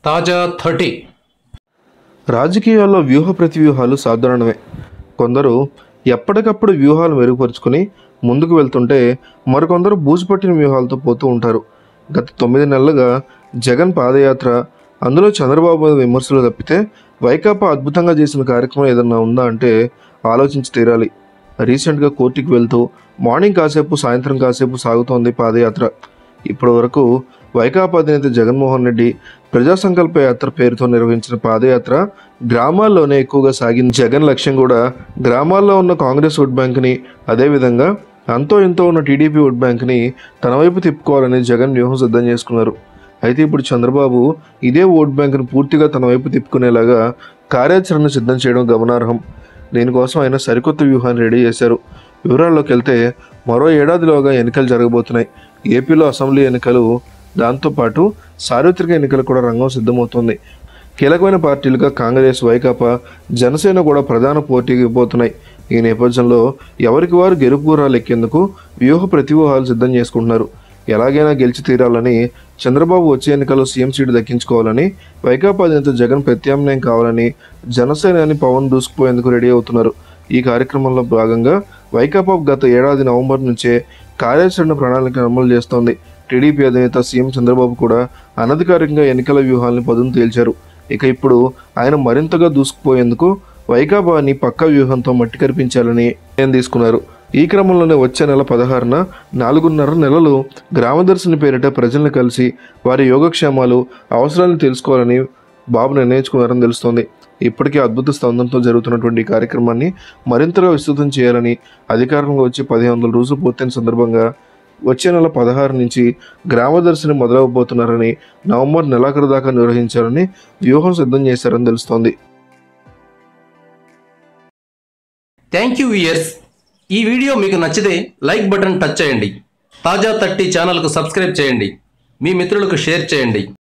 తాజా థర్టీ రాజకీయాల్లో వ్యూహ ప్రతివ్యూహాలు సాధారణమే కొందరు ఎప్పటికప్పుడు వ్యూహాలు మెరుగుపరుచుకొని ముందుకు వెళ్తుంటే మరికొందరు బూజుపట్టిన వ్యూహాలతో పోతూ ఉంటారు గత తొమ్మిది నెలలుగా జగన్ పాదయాత్ర అందులో చంద్రబాబు మీద విమర్శలు తప్పితే వైకాపా అద్భుతంగా చేసిన కార్యక్రమం ఏదన్నా ఉందా అంటే ఆలోచించి తీరాలి రీసెంట్గా కోర్టుకి వెళ్తూ మార్నింగ్ కాసేపు సాయంత్రం కాసేపు సాగుతోంది పాదయాత్ర ఇప్పటి వరకు వైకాపా అధినేత జగన్మోహన్ రెడ్డి ప్రజా సంకల్ప యాత్ర పేరుతో నిర్వహించిన పాదయాత్ర గ్రామాల్లోనే ఎక్కువగా సాగింది జగన్ లక్ష్యం కూడా గ్రామాల్లో ఉన్న కాంగ్రెస్ ఓట్ బ్యాంక్ని అదేవిధంగా అంతో ఇంతో ఉన్న టీడీపీ ఓట్ బ్యాంక్ని తన వైపు తిప్పుకోవాలని జగన్ వ్యూహం సిద్ధం చేసుకున్నారు అయితే ఇప్పుడు చంద్రబాబు ఇదే ఓట్ బ్యాంకును పూర్తిగా తన వైపు తిప్పుకునేలాగా కార్యాచరణ సిద్ధం చేయడం గమనార్హం దీనికోసం ఆయన సరికొత్త వ్యూహాన్ని రెడీ చేశారు వివరాల్లోకి వెళ్తే మరో ఏడాదిలోగా ఎన్నికలు జరగబోతున్నాయి ఏపీలో అసెంబ్లీ ఎన్నికలు దాంతోపాటు సార్వత్రిక ఎన్నికలు కూడా రంగం సిద్ధమవుతోంది కీలకమైన పార్టీలుగా కాంగ్రెస్ వైకాపా జనసేన కూడా ప్రధాన పోటీకి పోతున్నాయి ఈ నేపథ్యంలో ఎవరికి వారు గెలుపు లెక్కేందుకు వ్యూహ ప్రతివ్యూహాలు సిద్ధం చేసుకుంటున్నారు ఎలాగైనా గెలిచి తీరాలని చంద్రబాబు వచ్చే ఎన్నికల్లో సీఎం సీటు దక్కించుకోవాలని వైకాపా అధినేత జగన్ ప్రత్యామ్నాయం కావాలని జనసేనాని పవన్ దూసుకుపోయేందుకు రెడీ అవుతున్నారు ఈ కార్యక్రమంలో భాగంగా వైకాపా గత ఏడాది నవంబర్ నుంచే కార్యాచరణ ప్రణాళిక అమలు చేస్తోంది టీడీపీ అధినేత సీఎం చంద్రబాబు కూడా అనధికారికంగా ఎన్నికల వ్యూహాలను పదును తేల్చారు ఇక ఇప్పుడు ఆయన మరింతగా దూసుకుపోయేందుకు వైకాపాని పక్క వ్యూహంతో మట్టి కనిపించాలని నిర్ణయం తీసుకున్నారు ఈ క్రమంలోనే వచ్చే నెల పదహారున నాలుగున్నర నెలలు గ్రామదర్శిని పేరిట ప్రజల్ని కలిసి వారి యోగక్షేమాలు అవసరాలను తెలుసుకోవాలని బాబు నిర్ణయించుకున్నారని తెలుస్తోంది ఇప్పటికే అద్భుత స్పందనతో జరుగుతున్నటువంటి ఈ కార్యక్రమాన్ని మరింతగా విస్తృతం చేయాలని అధికారంగా వచ్చి పదిహేను వందల రోజులు పూర్తయిన సందర్భంగా వచ్చే నెల పదహారు నుంచి గ్రామదర్శిని మొదలవబోతున్నారని నవంబర్ నెలాఖరు దాకా నిర్వహించాలని వ్యూహం సిద్ధం చేశారని తెలుస్తోంది థ్యాంక్ యూ ఇయర్స్ ఈ వీడియో మీకు నచ్చితే లైక్ బటన్ టచ్ చేయండి తాజా థర్టీ ఛానల్కు సబ్స్క్రైబ్ చేయండి మీ మిత్రులకు షేర్ చేయండి